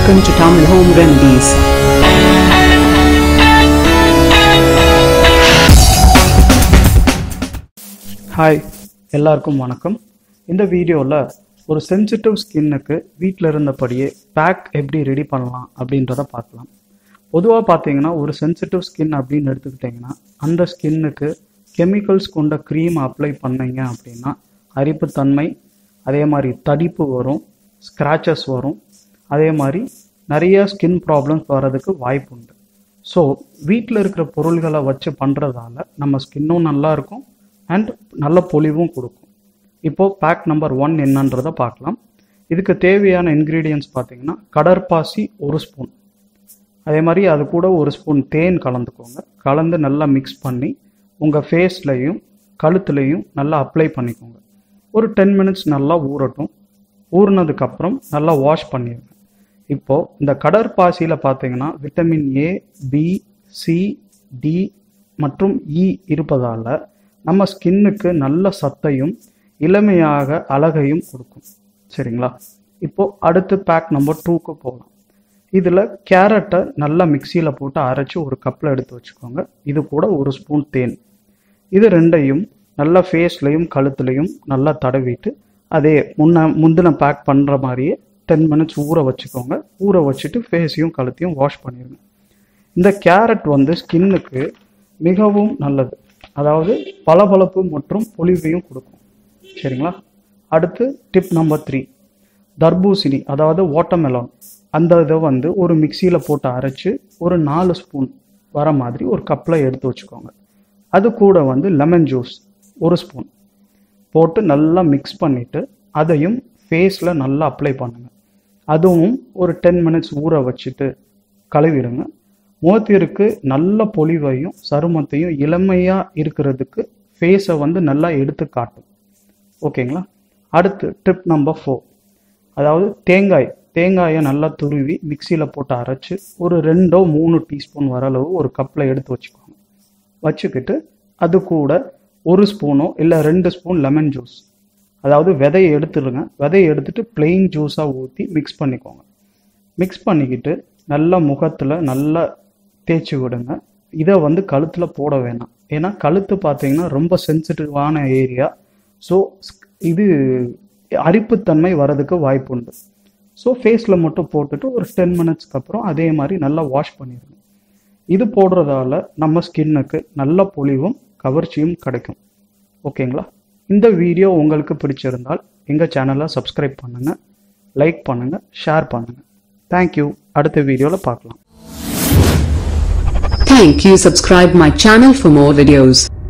Welcome to Tamil Home Remedies. Hi எல்லாருக்கும் வணக்கம் இந்த வீடியோவில் ஒரு சென்சிட்டிவ் ஸ்கின்னுக்கு வீட்டில் இருந்தபடியே பேக் எப்படி ரெடி பண்ணலாம் அப்படின்றத பார்க்கலாம் பொதுவாக பார்த்தீங்கன்னா ஒரு சென்சிட்டிவ் ஸ்கின் அப்படின்னு எடுத்துக்கிட்டிங்கன்னா அந்த ஸ்கின்னுக்கு கெமிக்கல்ஸ் கொண்ட க்ரீம் அப்ளை பண்ணீங்க அப்படின்னா அரிப்புத்தன்மை அதே மாதிரி தடிப்பு வரும் ஸ்க்ராச்சஸ் வரும் அதே மாதிரி நிறைய ஸ்கின் ப்ராப்ளம்ஸ் வர்றதுக்கு வாய்ப்பு உண்டு ஸோ வீட்டில் இருக்கிற பொருள்களை வச்சு பண்ணுறதால நம்ம ஸ்கின்னும் நல்லா இருக்கும் அண்ட் நல்ல பொலிவும் கொடுக்கும் இப்போது பேக் நம்பர் ஒன் என்னன்றதை பார்க்கலாம் இதுக்கு தேவையான இன்க்ரீடியன்ஸ் பார்த்தீங்கன்னா கடற்பாசி ஒரு ஸ்பூன் அதே மாதிரி அது கூட ஒரு ஸ்பூன் தேன் கலந்துக்கோங்க கலந்து நல்லா மிக்ஸ் பண்ணி உங்கள் ஃபேஸ்லையும் கழுத்துலையும் நல்லா அப்ளை பண்ணிக்கோங்க ஒரு டென் மினிட்ஸ் நல்லா ஊறட்டும் ஊறினதுக்கப்புறம் நல்லா வாஷ் பண்ணிடுங்க இப்போது இந்த கடற்பாசியில் பார்த்தீங்கன்னா vitamin A B C D மற்றும் இ இருப்பதால் நம்ம ஸ்கின்னுக்கு நல்ல சத்தையும் இளமையாக அழகையும் கொடுக்கும் சரிங்களா இப்போது அடுத்து பேக் நம்பர் டூக்கு போகலாம் இதில் கேரட்டை நல்லா மிக்சியில் போட்டு அரைச்சி ஒரு கப்பில் எடுத்து வச்சுக்கோங்க இது கூட ஒரு ஸ்பூன் தேன் இது ரெண்டையும் நல்லா ஃபேஸ்லையும் கழுத்துலையும் நல்லா தடவிட்டு அதே முன்ன முந்தின பேக் பண்ணுற மாதிரியே டென் மினிட்ஸ் ஊற வச்சுக்கோங்க ஊற வச்சுட்டு ஃபேஸையும் கழுத்தையும் வாஷ் பண்ணிடுங்க இந்த கேரட் வந்து ஸ்கின்னுக்கு மிகவும் நல்லது அதாவது பளபளப்பு மற்றும் பொலிவையும் கொடுக்கும் சரிங்களா அடுத்து டிப் நம்பர் த்ரீ தர்பூசணி அதாவது வாட்டர்மெலான் அந்த இதை வந்து ஒரு மிக்சியில் போட்டு அரைச்சி ஒரு நாலு ஸ்பூன் வர மாதிரி ஒரு கப்பில் எடுத்து வச்சுக்கோங்க அது கூட வந்து லெமன் ஜூஸ் ஒரு ஸ்பூன் போட்டு நல்லா மிக்ஸ் பண்ணிவிட்டு அதையும் ஃபேஸில் நல்லா அப்ளை பண்ணுங்கள் அதுவும் ஒரு டென் மினிட்ஸ் ஊற வச்சுட்டு கழுவிடுங்க முகத்திற்கு நல்ல பொலிவையும் சருமத்தையும் இளமையாக இருக்கிறதுக்கு ஃபேஸை வந்து நல்லா எடுத்து காட்டும் ஓகேங்களா அடுத்து ட்ரிப் நம்பர் ஃபோர் அதாவது தேங்காய் தேங்காயை நல்லா துருவி மிக்சியில் போட்டு அரைச்சி ஒரு ரெண்டோ மூணு டீஸ்பூன் வர அளவு ஒரு கப்பில் எடுத்து வச்சுக்கோங்க வச்சுக்கிட்டு அது கூட ஒரு ஸ்பூனோ இல்லை ரெண்டு ஸ்பூன் லெமன் ஜூஸ் அதாவது விதையை எடுத்துடுங்க விதையை எடுத்துட்டு பிளெயின் ஜூஸாக ஊற்றி மிக்ஸ் பண்ணிக்கோங்க மிக்ஸ் பண்ணிக்கிட்டு நல்லா முகத்தில் நல்லா தேய்ச்சி விடுங்க இதை வந்து கழுத்தில் போட வேணாம் ஏன்னா கழுத்து பார்த்தீங்கன்னா ரொம்ப சென்சிட்டிவான ஏரியா ஸோ இது அரிப்புத்தன்மை வரதுக்கு வாய்ப்பு உண்டு ஸோ ஃபேஸில் மட்டும் போட்டுட்டு ஒரு டென் மினிட்ஸ்க்கு அப்புறம் அதே மாதிரி நல்லா வாஷ் பண்ணிடுங்க இது போடுறதால நம்ம ஸ்கின்னுக்கு நல்ல பொலிவும் கவர்ச்சியும் கிடைக்கும் ஓகேங்களா இந்த வீடியோ உங்களுக்கு பிடிச்சிருந்தால் எங்கள் சேனலை சப்ஸ்கிரைப் பண்ணுங்கள் லைக் பண்ணுங்கள் ஷேர் பண்ணுங்கள் தேங்க்யூ அடுத்த வீடியோவில் பார்க்கலாம் Thank you. Subscribe my channel for more videos.